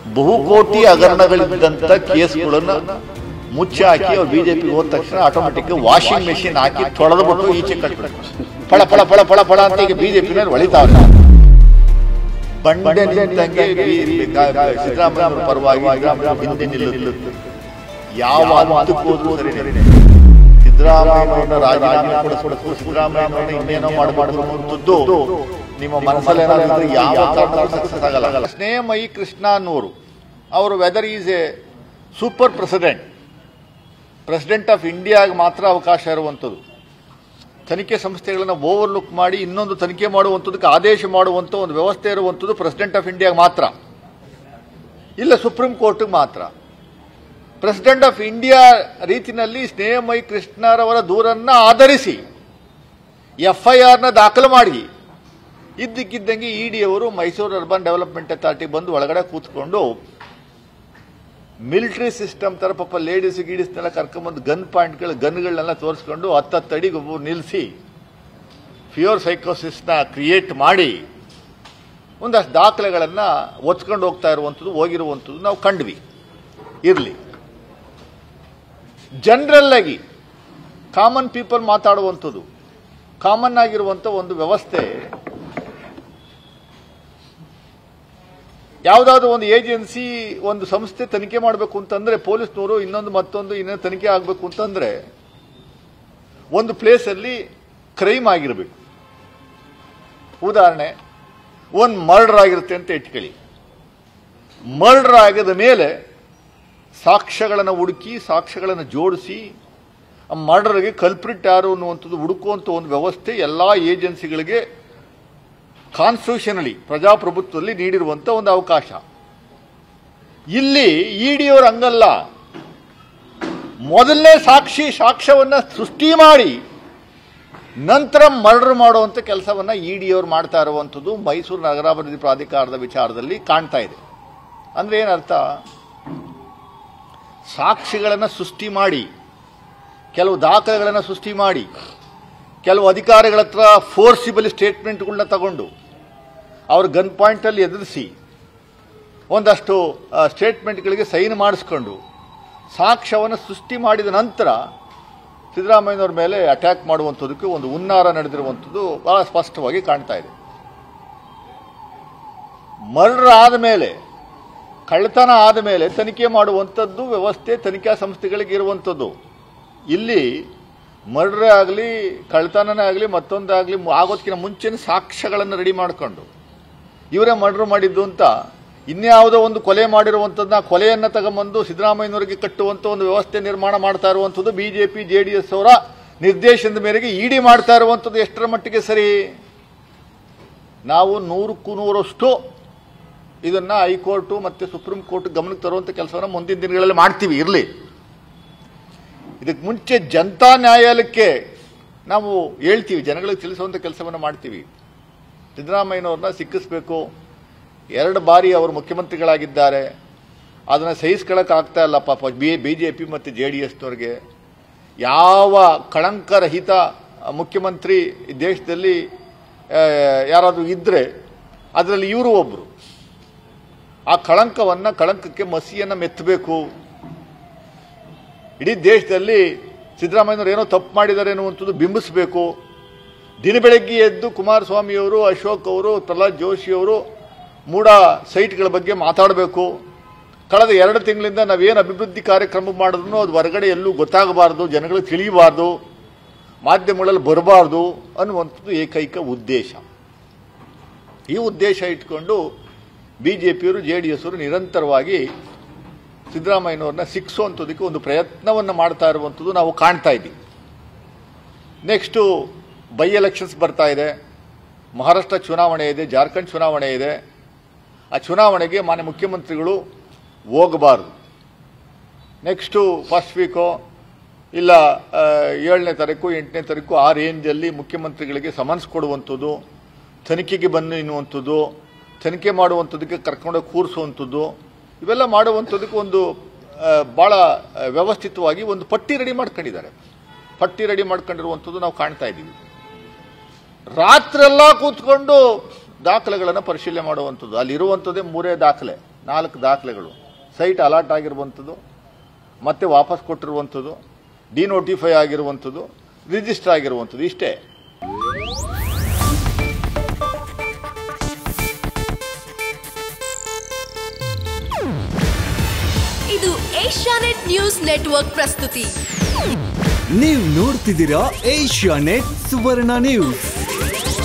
ಬಹುಕೋಟಿ ಹಗರಣಗಳಿದ್ದಂತ ಕೇಸ್ಗಳನ್ನ ಮುಚ್ಚಿ ಹಾಕಿ ಅವ್ರು ಬಿಜೆಪಿ ಹೋದ ತಕ್ಷಣ ಆಟೋಮೆಟಿಕ್ ವಾಷಿಂಗ್ ಮೆಷಿನ್ ಹಾಕಿ ತೊಳೆದ್ಬಿಟ್ಟು ಈಚೆ ಕಟ್ಬಿಟ್ಟು ಫಳ ಫಳ ಫಳ ಫಳ ಫಳ ಅಂತ ಈಗ ಬಿಜೆಪಿನಲ್ಲಿ ಹೊಳಿತಾವ್ರೆ ಬಂಡೆ ನಿಂತಂಗೆ ಬಿ- ಗ- ಗ- ಸಿದ್ದರಾಮಯ್ಯ ಪರವಾಗಿ ಸಿದ್ದರಾಮಯ್ಯ ಹಿಂದೆ ನಿಲ್ಲುತ್ತೆ ಯಾವ ಹಂತಕ್ಕೂ ಹೋದ್ರೂ ಸರಿನೇ. ಸಿದ್ದರಾಮಯ್ಯನವ್ರನ್ನ ರಾಜೀನಾಮೆ ಕೊಡಿಸ್ಬಿಡ್ತು ಸಿದ್ದರಾಮಯ್ಯನವ್ರನ್ನ ಇನ್ನೇನೋ ಮಾಡಬಾರ್ದು ಅನ್ನುವಂಥದ್ದು ನಿಮ್ಮ ಮನಸ್ಸಲ್ಲಿ ಏನಾದ್ರು ಯಾವ ಕಾರಣಕ್ಕೂ ಸಕ್ಸಸ್ ಆಗಲ್ಲ ಸ್ನೇಹಮಯಿ ಕೃಷ್ಣ ಅನ್ನೋರು ಅವರು whether is a super president president of ಇಂಡಿಯಾಗೆ ಮಾತ್ರ ಅವಕಾಶ ಇರುವಂಥದ್ದು ತನಿಖೆ ಸಂಸ್ಥೆಗಳನ್ನು ಓವರ್ಲುಕ್ ಮಾಡಿ ಇನ್ನೊಂದು ತನಿಖೆ ಮಾಡುವಂಥದ್ದಕ್ಕೆ ಆದೇಶ ಮಾಡುವಂಥ ಒಂದು ವ್ಯವಸ್ಥೆ ಇರುವಂಥದ್ದು ಪ್ರೆಸಿಡೆಂಟ್ ಆಫ್ ಇಂಡಿಯಾಗೆ ಮಾತ್ರ ಇಲ್ಲ ಸುಪ್ರೀಂ ಕೋರ್ಟ್ಗೆ ಮಾತ್ರ ಪ್ರೆಸಿಡೆಂಟ್ ಆಫ್ ಇಂಡಿಯಾ ರೀತಿನಲ್ಲಿ ಸ್ನೇಹಮಯಿ ಕೃಷ್ಣರವರ ದೂರನ್ನ ಆಧರಿಸಿ ಎಫ್ಐಆರ್ನ ದಾಖಲು ಮಾಡಿ ಇದ್ದಕ್ಕಿದ್ದಂಗೆ ಇಡಿ ಅವರು ಮೈಸೂರು ಅರ್ಬನ್ ಡೆವಲಪ್ಮೆಂಟ್ ಅಥಾರಿಟಿ ಬಂದು ಒಳಗಡೆ ಕೂತ್ಕೊಂಡು ಮಿಲಿಟರಿ ಸಿಸ್ಟಮ್ ತರ ಪಾಪ ಲೇಡೀಸ್ ಗೀಡೀಸ್ನೆಲ್ಲ ಕರ್ಕೊಂಬಂದು ಗನ್ ಪಾಯಿಂಟ್ಗಳು ಗನ್ಗಳನ್ನೆಲ್ಲ ತೋರಿಸ್ಕೊಂಡು ಹತ್ತತ್ತಡಿಗೆ ಒಬ್ಬರು ನಿಲ್ಲಿಸಿ ಫಿಯೋರ್ ಸೈಕೋಸಿಸ್ನ ಕ್ರಿಯೇಟ್ ಮಾಡಿ ಒಂದಷ್ಟು ದಾಖಲೆಗಳನ್ನು ಒತ್ಕೊಂಡು ಹೋಗ್ತಾ ಇರುವಂಥದ್ದು ಹೋಗಿರುವಂಥದ್ದು ನಾವು ಕಂಡ್ವಿ ಇರಲಿ ಜನರಲ್ ಆಗಿ ಕಾಮನ್ ಪೀಪಲ್ ಮಾತಾಡುವಂಥದ್ದು ಕಾಮನ್ ಆಗಿರುವಂಥ ಒಂದು ವ್ಯವಸ್ಥೆ ಯಾವುದಾದ್ರೂ ಒಂದು ಏಜೆನ್ಸಿ ಒಂದು ಸಂಸ್ಥೆ ತನಿಖೆ ಮಾಡಬೇಕು ಅಂತಂದ್ರೆ ಪೊಲೀಸ್ನವರು ಇನ್ನೊಂದು ಮತ್ತೊಂದು ಇನ್ನೊಂದು ತನಿಖೆ ಆಗಬೇಕು ಅಂತಂದ್ರೆ ಒಂದು ಪ್ಲೇಸಲ್ಲಿ ಕ್ರೈಮ್ ಆಗಿರಬೇಕು ಉದಾಹರಣೆ ಒಂದು ಮರ್ಡರ್ ಆಗಿರುತ್ತೆ ಅಂತ ಇಟ್ಕೊಳ್ಳಿ ಮರ್ಡರ್ ಆಗದ ಮೇಲೆ ಸಾಕ್ಷ್ಯಗಳನ್ನು ಹುಡುಕಿ ಸಾಕ್ಷ್ಯಗಳನ್ನು ಜೋಡಿಸಿ ಆ ಮರ್ಡರ್ಗೆ ಕಲ್ಪ್ರಿಟ್ ಯಾರು ಅನ್ನುವಂಥದ್ದು ಹುಡುಕುವಂಥ ಒಂದು ವ್ಯವಸ್ಥೆ ಎಲ್ಲ ಏಜೆನ್ಸಿಗಳಿಗೆ ಕಾನ್ಸ್ಟಿಟ್ಯೂಷನಲಿ ಪ್ರಜಾಪ್ರಭುತ್ವದಲ್ಲಿ ನೀಡಿರುವಂಥ ಒಂದು ಅವಕಾಶ ಇಲ್ಲಿ ಇಡಿಯವರು ಹಂಗಲ್ಲ ಮೊದಲನೇ ಸಾಕ್ಷಿ ಸಾಕ್ಷ್ಯವನ್ನ ಸೃಷ್ಟಿ ಮಾಡಿ ನಂತರ ಮರ್ಡರ್ ಮಾಡುವಂಥ ಕೆಲಸವನ್ನ ಇಡಿಯವರು ಮಾಡ್ತಾ ಇರುವಂಥದ್ದು ಮೈಸೂರು ನಗರಾಭಿವೃದ್ಧಿ ಪ್ರಾಧಿಕಾರದ ವಿಚಾರದಲ್ಲಿ ಕಾಣ್ತಾ ಇದೆ ಅಂದ್ರೆ ಏನರ್ಥ ಸಾಕ್ಷಿಗಳನ್ನು ಸೃಷ್ಟಿ ಮಾಡಿ ಕೆಲವು ದಾಖಲೆಗಳನ್ನು ಸೃಷ್ಟಿ ಮಾಡಿ ಕೆಲವು ಅಧಿಕಾರಿಗಳ ಹತ್ರ ಫೋರ್ಸಿಬಲ್ ಸ್ಟೇಟ್ಮೆಂಟ್ಗಳನ್ನ ತಗೊಂಡು ಅವ್ರ ಗನ್ ಪಾಯಿಂಟಲ್ಲಿ ಎದುರಿಸಿ ಒಂದಷ್ಟು ಸ್ಟೇಟ್ಮೆಂಟ್ಗಳಿಗೆ ಸೈನ್ ಮಾಡಿಸ್ಕೊಂಡು ಸಾಕ್ಷ್ಯವನ್ನು ಸೃಷ್ಟಿ ಮಾಡಿದ ನಂತರ ಸಿದ್ದರಾಮಯ್ಯನವ್ರ ಮೇಲೆ ಅಟ್ಯಾಕ್ ಮಾಡುವಂಥದ್ದಕ್ಕೆ ಒಂದು ಹುನ್ನಾರ ನಡೆದಿರುವಂಥದ್ದು ಬಹಳ ಸ್ಪಷ್ಟವಾಗಿ ಕಾಣ್ತಾ ಇದೆ ಮರ್ಡರ್ ಆದ ಮೇಲೆ ಕಳ್ಳತನ ಆದ ಮೇಲೆ ತನಿಖೆ ಮಾಡುವಂಥದ್ದು ವ್ಯವಸ್ಥೆ ತನಿಖಾ ಸಂಸ್ಥೆಗಳಿಗೆ ಇರುವಂಥದ್ದು ಇಲ್ಲಿ ಮರ್ಡರ್ ಆಗಲಿ ಕಳ್ಳತನನೇ ಆಗಲಿ ಮತ್ತೊಂದಾಗಲಿ ಆಗೋದಕ್ಕಿಂತ ಮುಂಚೆನೇ ಸಾಕ್ಷ್ಯಗಳನ್ನು ರೆಡಿ ಮಾಡಿಕೊಂಡು ಇವರೇ ಮರ್ಡರ್ ಮಾಡಿದ್ದು ಅಂತ ಇನ್ಯಾವುದೋ ಒಂದು ಕೊಲೆ ಮಾಡಿರುವಂಥದ್ದನ್ನ ಕೊಲೆಯನ್ನು ತಗೊಂಬಂದು ಸಿದ್ದರಾಮಯ್ಯನವರಿಗೆ ಕಟ್ಟುವಂಥ ಒಂದು ವ್ಯವಸ್ಥೆ ನಿರ್ಮಾಣ ಮಾಡ್ತಾ ಇರುವಂಥದ್ದು ಬಿಜೆಪಿ ಜೆ ಡಿ ಎಸ್ ಅವರ ನಿರ್ದೇಶನದ ಮೇರೆಗೆ ಇಡಿ ಮಾಡ್ತಾ ಇರುವಂಥದ್ದು ಎಷ್ಟರ ಮಟ್ಟಿಗೆ ಸರಿ ನಾವು ನೂರಕ್ಕೂ ನೂರಷ್ಟು ಇದನ್ನ ಹೈಕೋರ್ಟು ಮತ್ತೆ ಸುಪ್ರೀಂ ಕೋರ್ಟ್ ಗಮನಕ್ಕೆ ತರುವಂಥ ಕೆಲಸವನ್ನು ಮುಂದಿನ ದಿನಗಳಲ್ಲಿ ಮಾಡ್ತೀವಿ ಇರಲಿ ಇದಕ್ಕೆ ಮುಂಚೆ ಜನತಾ ನ್ಯಾಯಾಲಯಕ್ಕೆ ನಾವು ಹೇಳ್ತೀವಿ ಜನಗಳಿಗೆ ತಿಳಿಸುವಂಥ ಕೆಲಸವನ್ನು ಮಾಡ್ತೀವಿ ಸಿದ್ದರಾಮಯ್ಯನವ್ರನ್ನ ಸಿಕ್ಕಿಸ್ಬೇಕು ಎರಡು ಬಾರಿ ಅವರು ಮುಖ್ಯಮಂತ್ರಿಗಳಾಗಿದ್ದಾರೆ ಅದನ್ನು ಸಹಿಸ್ಕೊಳ್ಳೋಕೆ ಆಗ್ತಾ ಇಲ್ಲ ಪಾಪ ಬಿ ಬಿ ಜೆ ಪಿ ಮತ್ತು ಜೆ ಡಿ ಎಸ್ನವ್ರಿಗೆ ಯಾವ ಕಳಂಕರಹಿತ ಮುಖ್ಯಮಂತ್ರಿ ಈ ದೇಶದಲ್ಲಿ ಆ, ಯಾರಾದರೂ ಇದ್ದರೆ ಅದರಲ್ಲಿ ಇವರು ಒಬ್ಬರು ಆ ಕಳಂಕವನ್ನು ಕಳಂಕಕ್ಕೆ ಮಸಿಯನ್ನು ಮೆತ್ತಬೇಕು ಇಡೀ ದೇಶದಲ್ಲಿ ಸಿದ್ದರಾಮಯ್ಯನವರು ಏನೋ ತಪ್ಪು ಮಾಡಿದ್ದಾರೆ ಅನ್ನುವಂಥದ್ದು ಬಿಂಬಿಸಬೇಕು ದಿನ ಬೆಳಗ್ಗೆ ಎದ್ದು ಕುಮಾರಸ್ವಾಮಿಯವರು ಅಶೋಕ್ ಅವರು ಪ್ರಹ್ಲಾದ್ ಜೋಶಿ ಅವರು ಮೂಡ ಸೈಟ್ಗಳ ಬಗ್ಗೆ ಮಾತಾಡಬೇಕು ಕಳೆದ ಎರಡು ತಿಂಗಳಿಂದ ನಾವೇನು ಅಭಿವೃದ್ಧಿ ಕಾರ್ಯಕ್ರಮ ಮಾಡಿದ್ರು ಅದು ಹೊರಗಡೆ ಎಲ್ಲೂ ಗೊತ್ತಾಗಬಾರ್ದು ಜನಗಳಿಗೆ ತಿಳಿಯಬಾರ್ದು ಮಾಧ್ಯಮಗಳಲ್ಲಿ ಬರಬಾರ್ದು ಅನ್ನುವಂಥದ್ದು ಏಕೈಕ ಉದ್ದೇಶ ಈ ಉದ್ದೇಶ ಇಟ್ಕೊಂಡು ಬಿ ಜೆ ಪಿಯವರು ಜೆ ಡಿ ಎಸ್ ಅವರು ನಿರಂತರವಾಗಿ ಸಿದ್ದರಾಮಯ್ಯನವ್ರನ್ನ ಸಿಕ್ಸುವಂಥದ್ದಕ್ಕೆ ಒಂದು ಪ್ರಯತ್ನವನ್ನು ಮಾಡ್ತಾ ಇರುವಂಥದ್ದು ನಾವು ಕಾಣ್ತಾ ಇದ್ದೀವಿ ನೆಕ್ಸ್ಟು ಬೈ ಎಲೆಕ್ಷನ್ಸ್ ಬರ್ತಾ ಇದೆ ಮಹಾರಾಷ್ಟ್ರ ಚುನಾವಣೆ ಇದೆ ಜಾರ್ಖಂಡ್ ಚುನಾವಣೆ ಇದೆ ಆ ಚುನಾವಣೆಗೆ ಮಾನ್ಯ ಮುಖ್ಯಮಂತ್ರಿಗಳು ಹೋಗಬಾರ್ದು ನೆಕ್ಸ್ಟು ಫಸ್ಟ್ ವೀಕೋ ಇಲ್ಲ ಆ, ಏಳನೇ ತಾರೀಕು ಎಂಟನೇ ತಾರೀಕು ಆ ರೇಂಜಲ್ಲಿ ಮುಖ್ಯಮಂತ್ರಿಗಳಿಗೆ ಸಮನ್ಸ್ ಕೊಡುವಂಥದ್ದು ತನಿಖೆಗೆ ಬನ್ನಿ ಎನ್ನುವಂಥದ್ದು ತನಿಖೆ ಮಾಡುವಂಥದ್ದಕ್ಕೆ ಕರ್ಕೊಂಡೋಗಿ ಕೂರಿಸುವಂಥದ್ದು ಇವೆಲ್ಲ ಮಾಡುವಂಥದ್ದಕ್ಕೆ ಒಂದು ಆ, ಭಾಳ ಆ, ವ್ಯವಸ್ಥಿತವಾಗಿ ಒಂದು ಪಟ್ಟಿ ರೆಡಿ ಮಾಡ್ಕೊಂಡಿದ್ದಾರೆ ಪಟ್ಟಿ ರೆಡಿ ಮಾಡ್ಕೊಂಡಿರುವಂಥದ್ದು ನಾವು ಕಾಣ್ತಾ ಇದ್ದೀವಿ ರಾತ್ರೆಲ್ಲ ಕೂತ್ಕೊಂಡು ದಾಖಲೆಗಳನ್ನು ಪರಿಶೀಲನೆ ಮಾಡುವಂಥದ್ದು ಅಲ್ಲಿರುವಂಥದ್ದೇ ಮೂರೇ ದಾಖಲೆ ನಾಲ್ಕು ದಾಖಲೆಗಳು ಸೈಟ್ ಅಲಾಟ್ ಆಗಿರುವಂಥದ್ದು ಮತ್ತೆ ವಾಪಸ್ ಕೊಟ್ಟಿರುವಂಥದ್ದು ಡಿನೋಟಿಫೈ ಆಗಿರುವಂಥದ್ದು ರಿಜಿಸ್ಟರ್ ಆಗಿರುವಂಥದ್ದು ಇಷ್ಟೇ ಇದು ಏಷ್ಯಾನೆಟ್ ನ್ಯೂಸ್ ನೆಟ್ವರ್ಕ್ ಪ್ರಸ್ತುತಿ ನೀವು ನೋಡ್ತಿದ್ದೀರಾ ಏಷ್ಯಾ ನೆಟ್ ಸುವರ್ಣ ನ್ಯೂಸ್